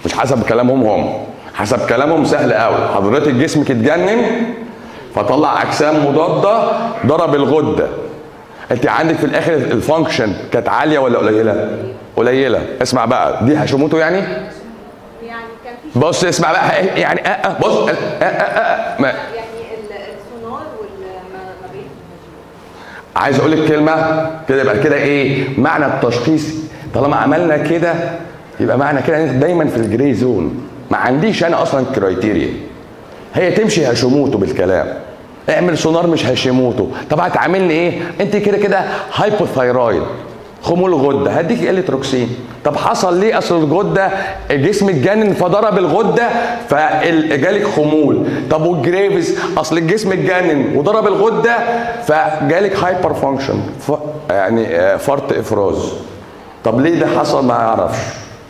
مش حسب كلامهم هم حسب كلامهم سهل قوي حضرتك جسمك اتجنن فطلع اجسام مضاده ضرب الغده انت عندك في الاخر الفانكشن كانت عاليه ولا قليله قليله اسمع بقى دي هاشيموتو يعني يعني كان في بص اسمع بقى يعني أه أه بص أه أه أه ما يعني ال- السونار والما بين عايز اقول لك كلمه كده يبقى كده ايه معنى التشخيص طالما عملنا كده يبقى معنى كده ان انت دايما في الجري زون ما عنديش انا اصلا كرايتيريا هي تمشي هاشيموتو بالكلام اعمل سونار مش هاشيموتو طب هتعاملني ايه انت كده كده هايبوثايرويد خمول غده هديك قله روكسين طب حصل ليه اصل الغده الجسم اتجنن فضرب الغده فجالك خمول طب والجريفز اصل الجسم اتجنن وضرب الغده فجالك هايبر فانكشن ف... يعني آه، فرط افراز طب ليه ده حصل ما اعرفش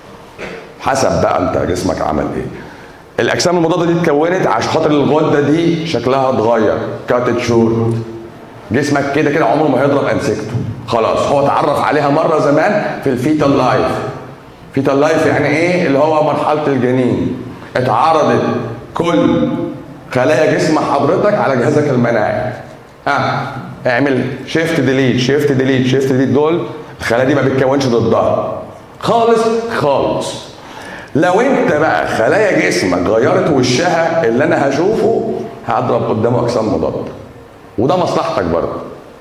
حسب بقى انت جسمك عمل ايه الاجسام المضاده دي اتكونت عشان خاطر الغده دي شكلها اتغير كاتت شورت جسمك كده كده عمره ما هيضرب انسكته خلاص هو اتعرف عليها مره زمان في الفيتال لايف فيتال لايف يعني ايه اللي هو مرحله الجنين اتعرضت كل خلايا جسم حضرتك على جهازك المناعي ها اعمل شيفت ديليت شيفت ديليت شيفت ديليت دول الخلايا دي ما بتكونش ضدها خالص خالص لو انت بقى خلايا جسمك غيرت وشها اللي انا هشوفه هضرب قدامه اجسام مضاده وده مصلحتك برضه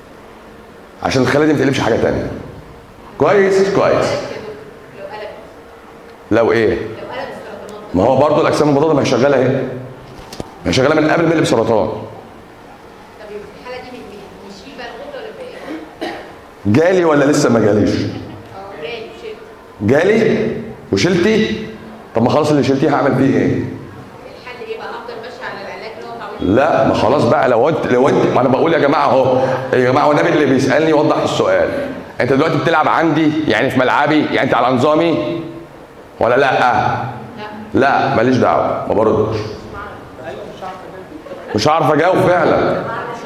عشان الخلايا دي ما تقلبش حاجه تانية كويس كويس لو قلب لو ايه لو قلب السرطانات ما هو برضه الاجسام المضاده ما هي شغاله اهي ما هي شغاله من قبل ما يقلب سرطان طب يبقى في الحاله دي من مين؟ نشيل بقى الغده ولا بايه؟ جالي ولا لسه ما جاليش اه جاي شيل جالي وشلتي طب ما خلاص اللي شلتيه هعمل بيه ايه الحل ايه بقى افضل ماشي على العلاج اللي هو تعويض لا ما خلاص بقى لو انت لو انت ما انا بقول يا جماعه اهو يا جماعه والنبي اللي بيسالني يوضح السؤال انت دلوقتي بتلعب عندي يعني في ملعبي يعني انت على نظامي ولا لا لا لا ماليش دعوه ما بردش مش عارف اجاوب فعلا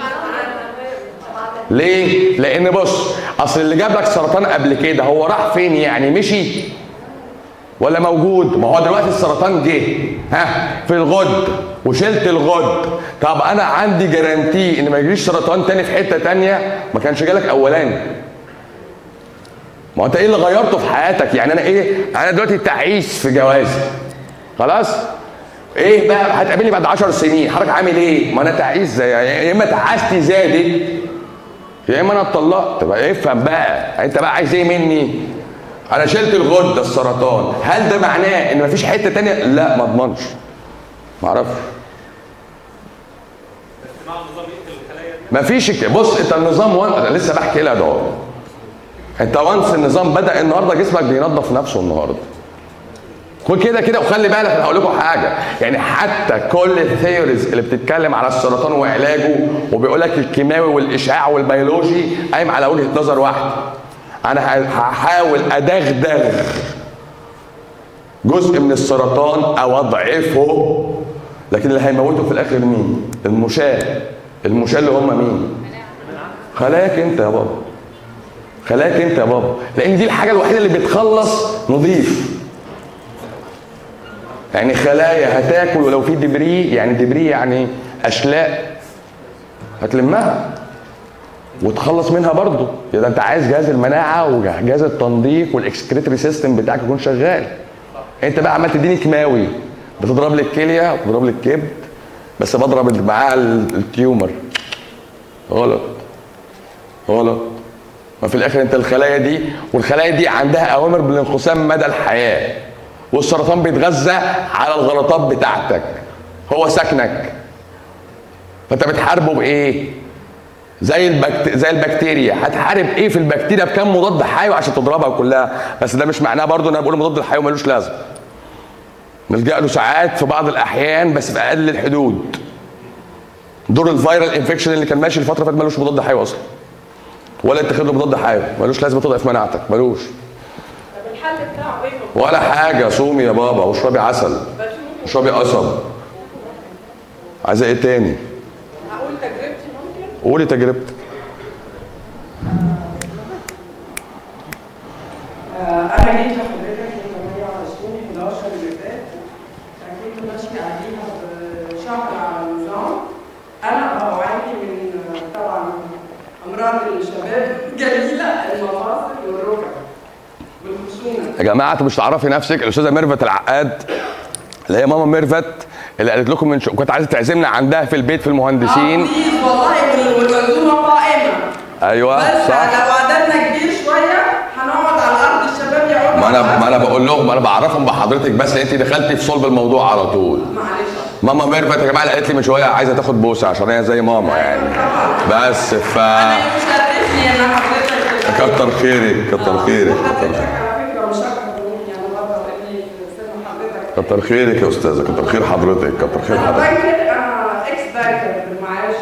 ليه؟ لأن بص أصل اللي جاب لك سرطان قبل كده هو راح فين يعني مشي ولا موجود؟ ما هو دلوقتي السرطان جه ها في الغد وشلت الغد طب أنا عندي جارانتي إن ما يجيش سرطان تاني في حتة تانية ما كانش جالك أولاني ما هو أنت إيه اللي غيرته في حياتك؟ يعني أنا إيه؟ أنا دلوقتي تعيس في جوازي خلاص؟ ايه بقى هتقابلني بعد 10 سنين حضرتك عامل ايه؟ ما انا تعيس زي يا اما تعاستي زادت يا اما انا اتطلقت تبقى افهم بقى انت بقى عايز ايه مني؟ انا شلت الغده السرطان هل ده معناه ان مفيش حته تانية؟ لا ما اضمنش ما اعرفش مع النظام يقتل الخلايا دي مفيش الك- بص انت النظام وان... انا لسه بحكي لها ده اهو. انت وانس النظام بدا النهارده جسمك بينظف نفسه النهارده وكده كده وخلي بالك انا هقول لكم حاجه يعني حتى كل الثيوريز اللي بتتكلم على السرطان وعلاجه وبيقول لك الكيماوي والاشعاع والبيولوجي قايم على وجهه نظر واحده انا ه- هحاول ادغدغ جزء من السرطان او اضعفه لكن اللي هيموته في الاخر مين؟ المشاة المشاة اللي هم مين؟ خلاك انت يا بابا خلاك انت يا بابا لان دي الحاجه الوحيده اللي بتخلص نظيف يعني خلايا هتاكل ولو في دبري يعني دبري يعني اشلاء هتلمها وتخلص منها برضه يبقى انت عايز جهاز المناعه وجهاز التنظيف والاكسكريتري سيستم بتاعك يكون شغال انت بقى عمال تديني كيماوي بتضرب لي الكليه وبتضرب لي الكبد بس بضرب معاه ال- التيومر غلط غلط ما في الاخر انت الخلايا دي والخلايا دي عندها اوامر بالانقسام مدى الحياه والسرطان بيتغذى على الغلطات بتاعتك هو سكنك فانت بتحاربه بايه زي البكت... زي البكتيريا هتحارب ايه في البكتيريا بكم مضاد حيوي عشان تضربها كلها بس ده مش معناه برضو ان انا بقول مضاد الحيوي ملوش لازمه نلجا له ساعات في بعض الاحيان بس في اقل الحدود دور الفيرال انفكشن اللي كان ماشي الفتره اللي فاتت ملوش مضاد حيوي اصلا ولا انت له مضاد حيوي ملوش لازمه تضعف مناعتك ملوش طب الحل بتاعه ايه؟ ولا حاجه صومي يا بابا واشربي عسل اشربي قصب عايزه ايه تاني هقول تجربتي ممكن قولي تجربتك آه، انا جيت لحضرتك في 28 11 اللي فات قبليها بشهر على النظام انا بعاني من طبعا امراض الشباب جميله المفاصل والركب والخشونه يا جماعه انتوا مش تعرفي نفسك الاستاذه ميرفت العقاد اللي هي ماما ميرفت اللي قالت لكم من شو... كنت عايزه تعزمنا عندها في البيت في المهندسين آه، بليز والله والمنظومه قائمه ايوه بس صح لو عددنا كبير شويه هنقعد على الارض الشباب يقعدوا ما على انا ما الأرض. انا بقول لهم ما انا بعرفهم بحضرتك بس انت دخلتي في صلب الموضوع على طول معلش ماما ميرفت يا جماعه اللي قالت لي من شويه عايزه تاخد بوسه عشان هي زي ماما يعني بس ف انا يشرفني ان حضرتك كتر خيرك كتر خيرك كتر حضرتك خيرك على فكره مش اكتر مني انا برضه لاني في سن حضرتك كتر خيرك يا استاذه كتر خير حضرتك كتر خير انا حضرتك بنكر انا اكس بانكر بالمعاش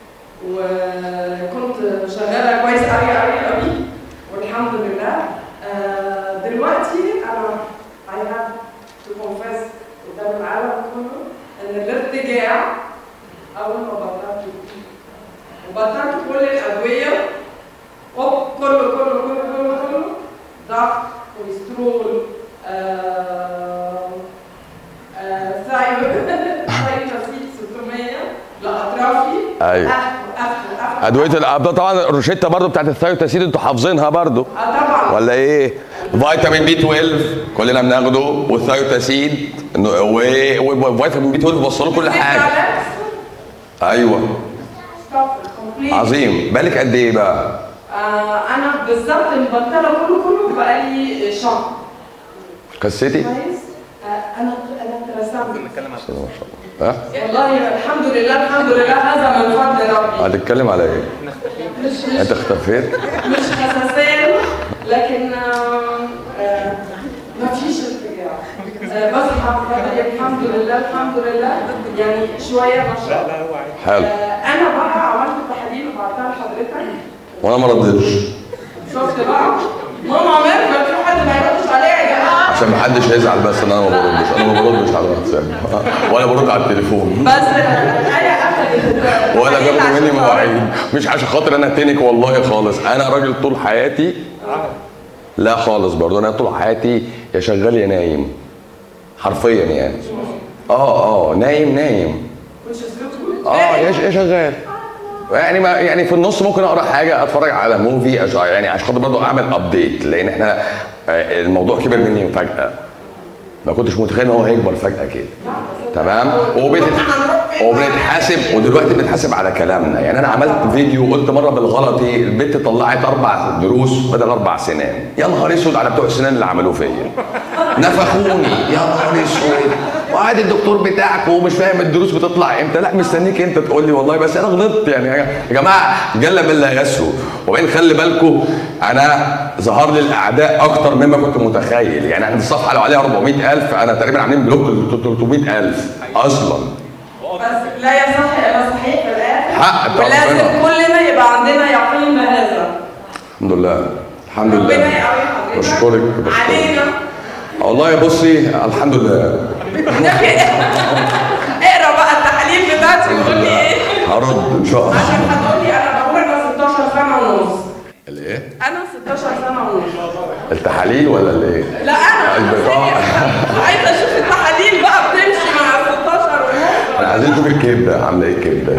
وكنت شغاله كويس قوي قوي قوي والحمد لله آه، دلوقتي انا I have to confess قدام العالم كله ان الارتجاع اول ما بطلت وبطلت كل الادويه هوب كله كله كله كله كله ضغط كوليسترول آه، آه، ثايرويد ثايرويد 600 لاطرافي أيوة. قفل قفل قفل ادويه الابطال طبعا الروشته برضو بتاعت الثايروتاسيد انتوا حافظينها برضو اه طبعا ولا ايه؟ فيتامين بي 12 كلنا بناخده والثايروتاسيد إنه- و- وفيتامين بي 12 بوصلوا كل حاجه ايوه عظيم بالك قد ايه بقى؟ آه انا بالظبط مبطله كله كله بقالي شهر خسيتي؟ كويس آه انا انا اترسمت نتكلم عن ما شاء الله ها؟ والله الحمد لله الحمد لله هذا من فضل ربي هتتكلم على ايه؟ مش انت مش اختفيت؟ مش حساسيه لكن آه آه ما فيش ارتجاع آه بصحى بلاقي الحمد لله الحمد لله يعني شويه نشاط لا هو عادي حلو آه انا بقى عملت تحاليل وبعتها لحضرتك وانا ما ردتش شفت بقى ماما ميرفت في حد ما يردش عليها يا جماعه عشان ما حدش يزعل بس ان انا ما بردش انا ما بردش على الواتساب ولا برد على التليفون بس الحقيقه اخذت ولا التحاليل بياخدوا مني عشان مواعيد مش عشان خاطر انا تنك والله خالص انا راجل طول حياتي لا خالص برضه انا طول حياتي يا شغال يا نايم حرفيا يعني اه اه نايم نايم مش اسلوب اه يا يا شغال يعني ما يعني في النص ممكن اقرا حاجه اتفرج على موفي أش- يعني عشان خاطر برضه اعمل ابديت لان احنا آه، الموضوع كبر مني فجاه ما كنتش متخيل ان هو هيكبر فجاه كده تمام وبت... وبنتحاسب ودلوقتي بنتحاسب على كلامنا يعني انا عملت فيديو قلت مره بالغلط ايه البنت طلعت اربع دروس بدل اربع سنان يا نهار اسود على بتوع السنان اللي عملوه فيا نفخوني يا نهار اسود وقعد الدكتور بتاعك ومش فاهم الدروس بتطلع امتى لا مستنيك انت تقول لي والله بس انا غلطت يعني يا جماعه جل من لا يسهو وبعدين خلي بالكم انا ظهر لي الاعداء اكتر مما كنت متخيل يعني احنا الصفحه لو عليها 400000 انا تقريبا عاملين بلوك ل 300000 اصلا بس لا يصح الا صحيح في الاخر حق طبعاً. ولازم كلنا يبقى عندنا يقين بهذا الحمد لله الحمد ربنا لله يقوي حضرتك بشكرك بشكرك علينا والله يا بصي الحمد لله نبي اقرا بقى التحاليل بتاعتي وقول لي ايه هرد ان شاء الله عشان هتقول لي انا بقول انا 16 سنه ونص الايه؟ انا 16 سنه ونص التحاليل ولا الايه؟ لا انا البطاقة. عايزه اشوف التحاليل بقى بتمشي مع 16 ونص احنا عايزين نشوف الكبده عامله ايه الكبده؟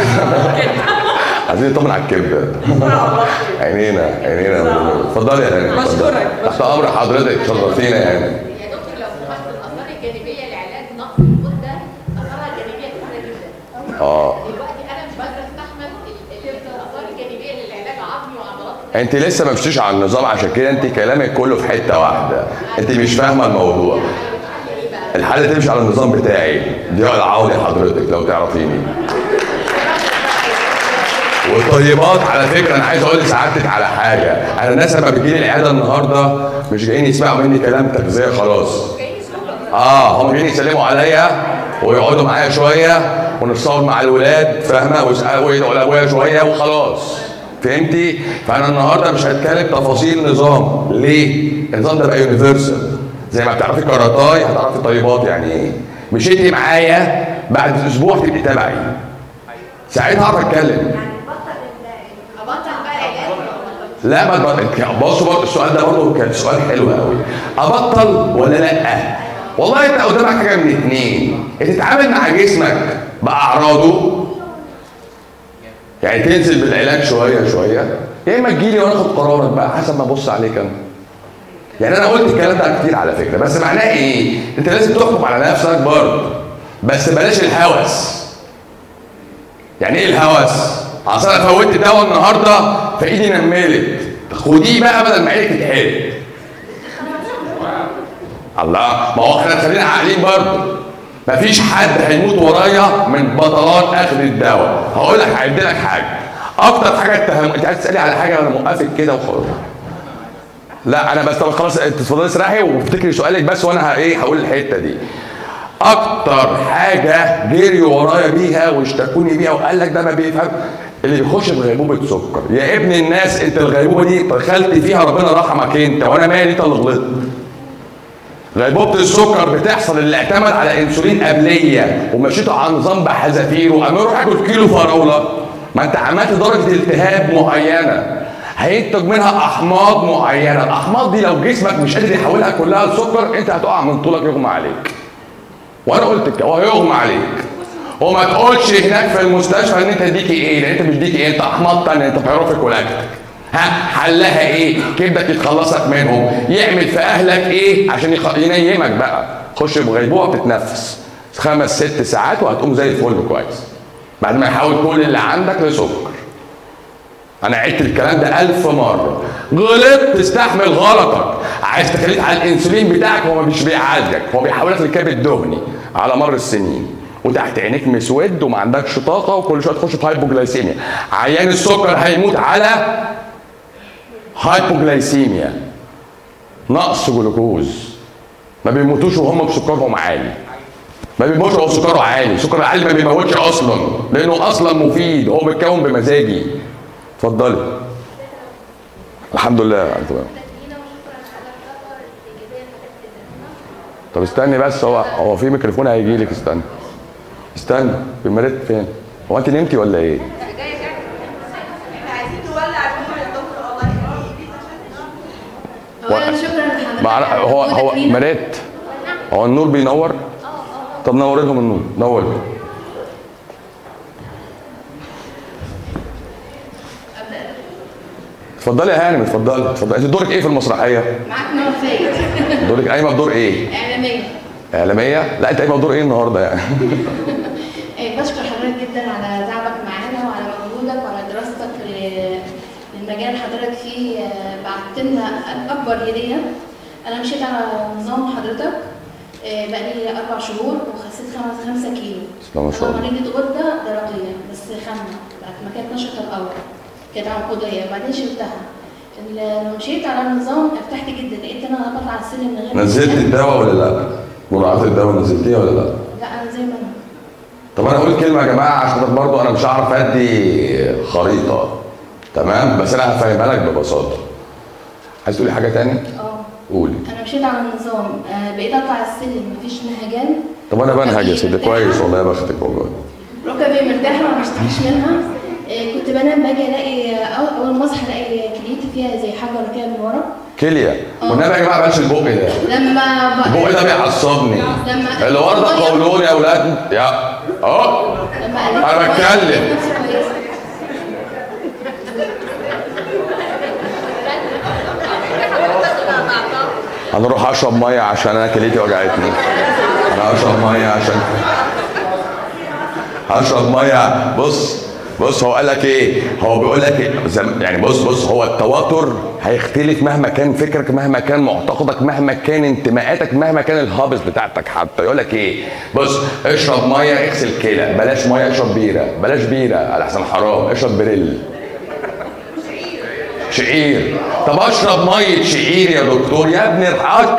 عايزين نطمن على الكبده عينينا عينينا اتفضلي يا هاني اتفضلي. بشكرك. تحت امر حضرتك شرفتينا يا هاني يا دكتور لو سمحت الاثار الجانبيه لعلاج نقص الغده اثارها الجانبيه كتيره جدا اه دلوقتي انا مش قادره استحمل ال- ال- الاثار الجانبيه للعلاج عظمي وعضلات انت لسه ما مشيتيش على النظام عشان كده انت كلامك كله في حته واحده انت مش فاهمه الموضوع الحل تمشي على النظام بتاعي دي العوضي حضرتك لو تعرفيني والطيبات على فكره انا عايز اقول لسعادتك على حاجه انا الناس لما بتجيلي العياده النهارده مش جايين يسمعوا مني كلام تغذيه خلاص اه هم جايين يسلموا عليا ويقعدوا معايا شويه ونتصور مع الولاد فاهمه ويسالوا ويدعوا لابويا شويه وخلاص فهمتي؟ فانا النهارده مش هتكلم تفاصيل النظام ليه؟ النظام ده بقى يونيفرسال زي ما بتعرفي كاراتاي هتعرفي طيبات يعني ايه مشيتي معايا بعد اسبوع تبقي تبعي ساعتها اعرف اتكلم ابطل بقى علاج لا ما ما- بصوا برضه السؤال ده برضه كان سؤال حلو قوي ابطل ولا لا والله انت قدامك حاجه من اتنين يا تتعامل مع جسمك باعراضه يعني تنزل بالعلاج شويه شويه يا اما تجيلي وانا اخد قرارك بقى حسب ما ابص عليك انا يعني انا قلت الكلام ده كتير على فكره بس معناه ايه؟ انت لازم تحكم على نفسك برضه بس بلاش الهوس يعني ايه الهوس؟ اصل انا فوتت دواء النهارده فايدي نملت خديه بقى بدل ما عينك تتحرق الله ما هو احنا خلينا عاقلين برضه مفيش حد هيموت ورايا من بطلان اخذ الدواء هقول لك هعد لك حاجه اكتر حاجه اتهم انت عايز تسالي على حاجه انا موقفك كده وخلاص لا انا بس طب خلاص انت اتفضلي اسرحي وافتكري سؤالك بس وانا ه- ايه هقول الحته دي اكتر حاجه جري ورايا بيها واشتكوني بيها وقال لك ده ما بيفهم اللي يخش في غيبوبه سكر يا ابن الناس انت الغيبوبه دي دخلت فيها ربنا رحمك انت وانا مالي انت اللي غلطت غيبوبه السكر بتحصل اللي اعتمد على انسولين قبليه ومشيته على نظام بحذافير وقام يروح ياكل كيلو فراوله ما انت عملت درجه التهاب معينه هينتج منها احماض معينه الاحماض دي لو جسمك مش قادر يحولها كلها لسكر انت هتقع من طولك يغمى عليك وانا قلت كده وهيغمى عليك وما تقولش هناك في المستشفى ان انت ديكي ايه لان انت مش ديكي ايه انت احماض تانية انت بيروفيك ولاكتك ها حلها ايه كبدك يتخلصك منهم يعمل في اهلك ايه عشان يخ... ينيمك بقى خش بغيبوبه بتتنفس خمس ست ساعات وهتقوم زي الفل كويس بعد ما يحول كل اللي عندك لسكر انا عدت الكلام ده ألف مرة غلطت تستحمل غلطك عايز تخليك على الانسولين بتاعك هو مش بيعالجك هو بيحولك لكبد دهني على مر السنين وتحت عينيك مسود وما عندكش طاقة وكل شوية تخش في هايبوجلايسيميا عيان السكر هيموت على هايبوجلايسيميا نقص جلوكوز ما بيموتوش وهم بسكرهم عالي ما بيموتش وهو سكره عالي السكر العالي ما بيموتش اصلا لانه اصلا مفيد هو متكون بمزاجي اتفضلي الحمد لله تمام تكلينا وشكرا على الخبر الايجابيه الحاجات كده طب استني بس هو هو في ميكروفون هيجي لك استنى استنى المريض فين هو انت نمتي ولا ايه جايه جايه احنا عايزين نولع النور يا دكتور الله يخليك اولا شكرا لحضرتك مع على هو هو وجودك لينا. مريت هو النور بينور طب نور لهم النور نور اتفضلي يا هانم اتفضلي اتفضلي انت دورك ايه في المسرحيه؟ معاك نور فايد دورك قايمه بدور ايه؟ اعلاميه اعلاميه؟ لا انت قايمه بدور ايه النهارده يعني؟ إيه، بشكر حضرتك جدا على تعبك معانا وعلى مجهودك وعلى دراستك ل- للمجال اللي حضرتك فيه آه، بعت لنا اكبر هديه انا مشيت على نظام حضرتك آه، بقالي اربع شهور وخسيت خمس خمسة كيلو بسم الله ما شاء أنا الله مريضة غدة درقية بس خامة بعد ما كانت نشطة الأول كانت عنقودية وبعدين شلتها ال- لما مشيت على النظام ارتحت جدا لقيت انا بطلع السلم من غير نزلت الدواء ولا لا؟ جرعات الدواء نزلتيها ولا لا؟ لا انا زي ما انا طب انا اقول كلمه يا جماعه عشان برضه انا مش هعرف ادي خريطه تمام بس انا هفهمها لك ببساطه عايز تقولي حاجه تاني؟ اه قولي انا مشيت على النظام آه، بقيت اطلع السلم مفيش نهجان طب انا بنهج يا سيدي مرتاحة. كويس والله يا بختك والله ركبي مرتاحه ما بشتكيش منها آه، كنت بنام باجي الاقي أو- اول ما اصحى الاقي كليتي فيها زي حجره كده من ورا كليه والنبي يا جماعه بلاش البق ده لما ب... البق ده بيعصبني لما اللي ورا ده قولون يا اولاد يا اهو لما قلت أنا بتكلم. نفسي كويسة. انا اروح اشرب ميه عشان انا كليتي وجعتني انا اشرب ميه عشان هشرب ميه بص بص هو قال لك ايه هو بيقول لك إيه؟ زم- يعني بص بص هو التوتر هيختلف مهما كان فكرك مهما كان معتقدك مهما كان انتماءاتك مهما كان الهابس بتاعتك حتى يقول لك ايه بص اشرب ميه اغسل كلى بلاش ميه اشرب بيره بلاش بيره على احسن حرام اشرب بريل شعير طب اشرب ميه شعير يا دكتور يا ابني ارحمك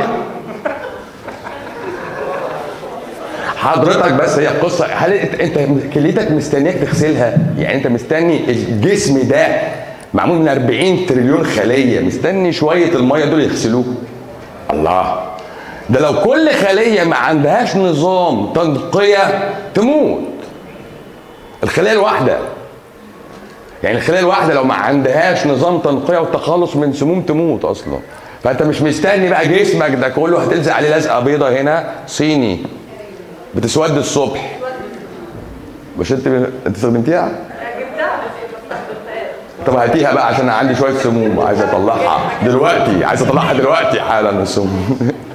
حضرتك بس هي القصه هل انت انت كليتك مستنياك تغسلها يعني انت مستني الجسم ده معمول من 40 تريليون خليه مستني شويه الميه دول يغسلوه الله ده لو كل خليه ما عندهاش نظام تنقيه تموت الخليه الواحده يعني الخليه الواحده لو ما عندهاش نظام تنقيه وتخلص من سموم تموت اصلا فانت مش مستني بقى جسمك ده كله هتلزق عليه لزقه بيضه هنا صيني بتسود الصبح مش انت انت استخدمتيها؟ جبتها بس ما استخدمتهاش طب هاتيها بقى عشان عندي شويه سموم عايز اطلعها دلوقتي عايز اطلعها دلوقتي حالا السموم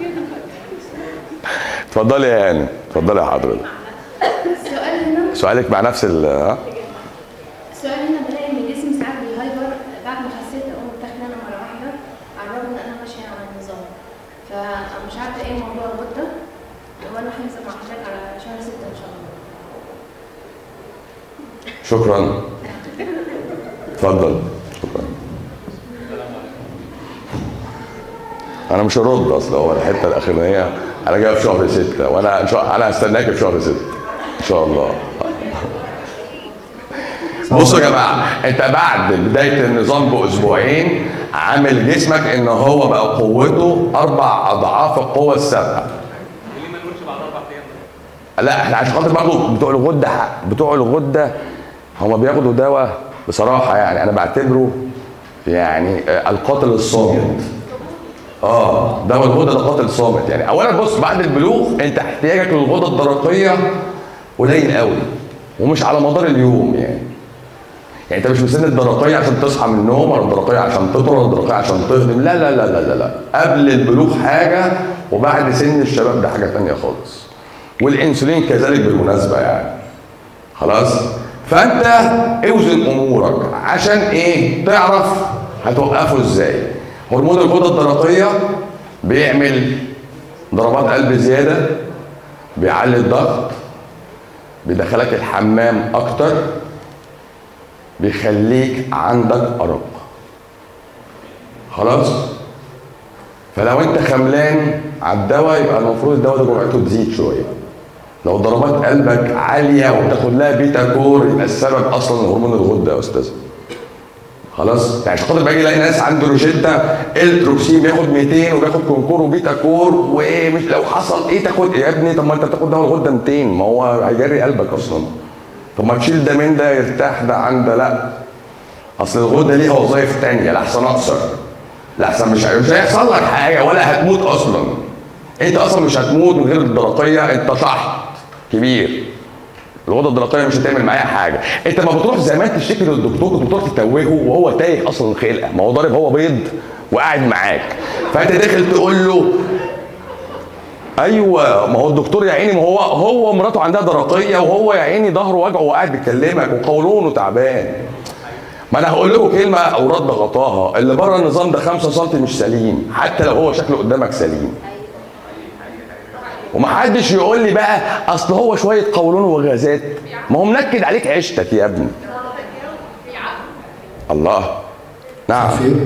اتفضلي يا هاني اتفضلي يا حضرتك السؤال هنا سؤالك مع نفس ال ها؟ السؤال هنا بلاقي ان جسمي ساعات بيهايبر بعد ما حسيت اقوم متاخده انا مره واحده على الرغم ان انا ماشيه على النظام فمش عارفه ايه موضوع الغده وانا هنزل مع حضرتك على شهر 6 ان شاء الله شكرا اتفضل شكرا انا مش هرد اصل هو الحته الاخرانيه انا جاي في شهر ستة وانا ان شاء انا هستناك في شهر ستة ان شاء الله بصوا يا جماعه انت بعد بدايه النظام باسبوعين عامل جسمك ان هو بقى قوته اربع اضعاف القوه السابقه وليه ما نقولش بعد اربع ايام ده؟ لا احنا عشان خاطر برضه بتوع الغده بتوع الغده هم بياخدوا دواء بصراحه يعني انا بعتبره يعني آه، القاتل الصامت اه دواء الغده ده قاتل صامت يعني اولا بص بعد البلوغ انت احتياجك للغده الدرقيه قليل قوي ومش على مدار اليوم يعني يعني انت مش مستني الدرقيه عشان تصحى من النوم ولا الدرقيه عشان تفطر ولا الدرقيه عشان تهضم لا لا لا لا لا لا قبل البلوغ حاجه وبعد سن الشباب ده حاجه تانية خالص والانسولين كذلك بالمناسبه يعني خلاص فانت اوزن امورك عشان ايه تعرف هتوقفه ازاي هرمون الغده الدرقيه بيعمل ضربات قلب زياده بيعلي الضغط بيدخلك الحمام اكتر بيخليك عندك ارق خلاص فلو انت خملان على الدواء يبقى المفروض الدواء ده جرعته تزيد شويه لو ضربات قلبك عاليه وبتاخد لها بيتا كور يبقى السبب اصلا هرمون الغده يا استاذ خلاص يعني عشان خاطر باجي الاقي ناس عنده روشيتا التروكسين بياخد 200 وبياخد كونكور وبيتا كور ومش لو حصل ايه تاخد يا ابني طب ما انت بتاخد دواء الغده 200 ما هو هيجري قلبك اصلا طب ما تشيل ده من ده يرتاح ده عن ده لا اصل الغده ليها وظائف تانية لحسن اقصر لحسن مش مش هيحصل لك حاجه ولا هتموت اصلا انت اصلا مش هتموت من غير الدرقيه انت تحت كبير الغده الدرقيه مش هتعمل معايا حاجه انت ما بتروح زمان تشتكي للدكتور الدكتور تتوهه وهو تايه اصلا الخلقه ما هو ضارب هو بيض وقاعد معاك فانت داخل تقول له ايوه ما هو الدكتور يا عيني ما هو هو مراته عندها درقيه وهو يا عيني ظهره وجعه وقاعد بيكلمك وقولونه تعبان ما انا هقول لكم كلمه اوراد بغطاها اللي بره النظام ده 5 سم مش سليم حتى لو هو شكله قدامك سليم ومحدش يقول لي بقى اصل هو شويه قولون وغازات ما هو منكد عليك عيشتك يا ابني الله نعم خير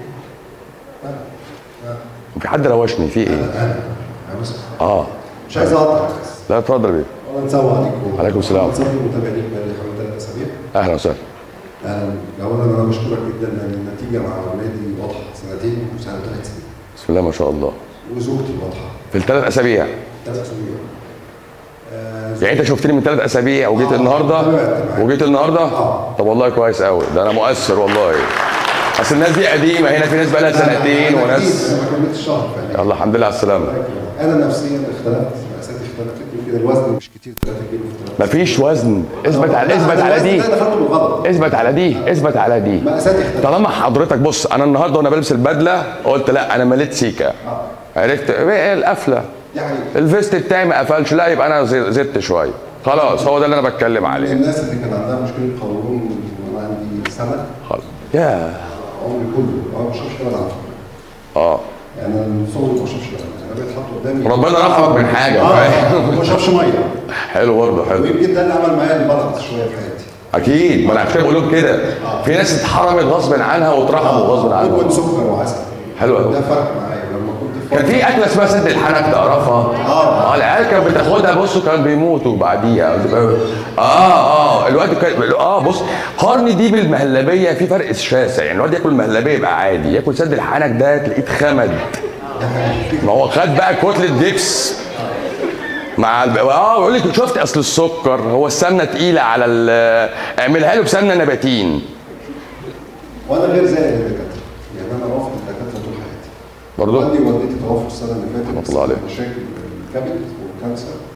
في حد روشني في ايه انا انا بس اه مش عايز اقطع بس لا اتفضل يا بيه والله نسوي عليكم عليكم السلام. نسوي متابعين بقالي حوالي ثلاث اسابيع اهلا وسهلا اهلا اولا انا بشكرك جدا لان النتيجه مع اولادي واضحه سنتين وسنه ثلاث سنين بسم الله ما شاء الله وزوجتي واضحه في الثلاث اسابيع ثلاث اسابيع آه، يعني انت شفتني من ثلاث اسابيع وجيت آه، النهارده تابعت معاك. وجيت النهارده آه. طب والله كويس قوي ده انا مؤثر والله اصل الناس دي قديمه هنا في ناس بقى لها سنتين أنا وناس جديد، انا ما كملتش شهر فعلا الله الحمد لله على السلامه انا نفسيا اختلفت مقاساتي اختلفت يمكن الوزن مش كتير 3 كيلو في ثلاث مفيش وزن اثبت على اثبت على دي لا دخلت بالغلط اثبت على دي اثبت على دي مقاساتي اختلفت طالما حضرتك بص انا النهارده وانا بلبس البدله قلت لا انا مليت سيكا عرفت ايه القفله يعني الفيست بتاعي ما قفلش لا يبقى انا زي- زدت شويه خلاص هو ده اللي انا بتكلم من عليه الناس اللي كان عندها مشكله قولون وانا عندي سنه خلاص يا عمري كله انا ما بشربش لبن على فكره اه يعني انا من صغري ما بشربش لبن انا بقيت حاطه قدامي ربنا رحمك من حاجه اه فاهم ما بشربش ميه حلو برضه حلو ويمكن ده اللي عمل معايا البالانس شويه في حياتي اكيد ما انا عشان كده بقول لهم كده في ناس اتحرمت غصب عنها واترحموا غصب عنها مدمن سكر وعسل حلو أوي. ده فرق معايا لما كنت في كان في اكله اسمها سد الحنك تعرفها؟ آه. اه العيال كانت بتاخدها بصوا كانوا بيموتوا بعديها اه اه الواد كان اه بص قارن دي بالمهلبيه في فرق شاسع يعني الواد ياكل مهلبيه يبقى عادي ياكل سد الحنك ده تلاقيه اتخمد ما هو خد بقى كتله ديكس مع الب... اه يقول لك شفت اصل السكر هو السمنه تقيله على ال... اعملها له بسمنه نباتين وانا غير زي الدكاتره يعني انا رافض الدكاتره طول حياتي برضه؟ والدي ووالدتي توفوا السنه اللي فاتت رحمة الله عليهم. بسبب مشاكل الكبد والكانسر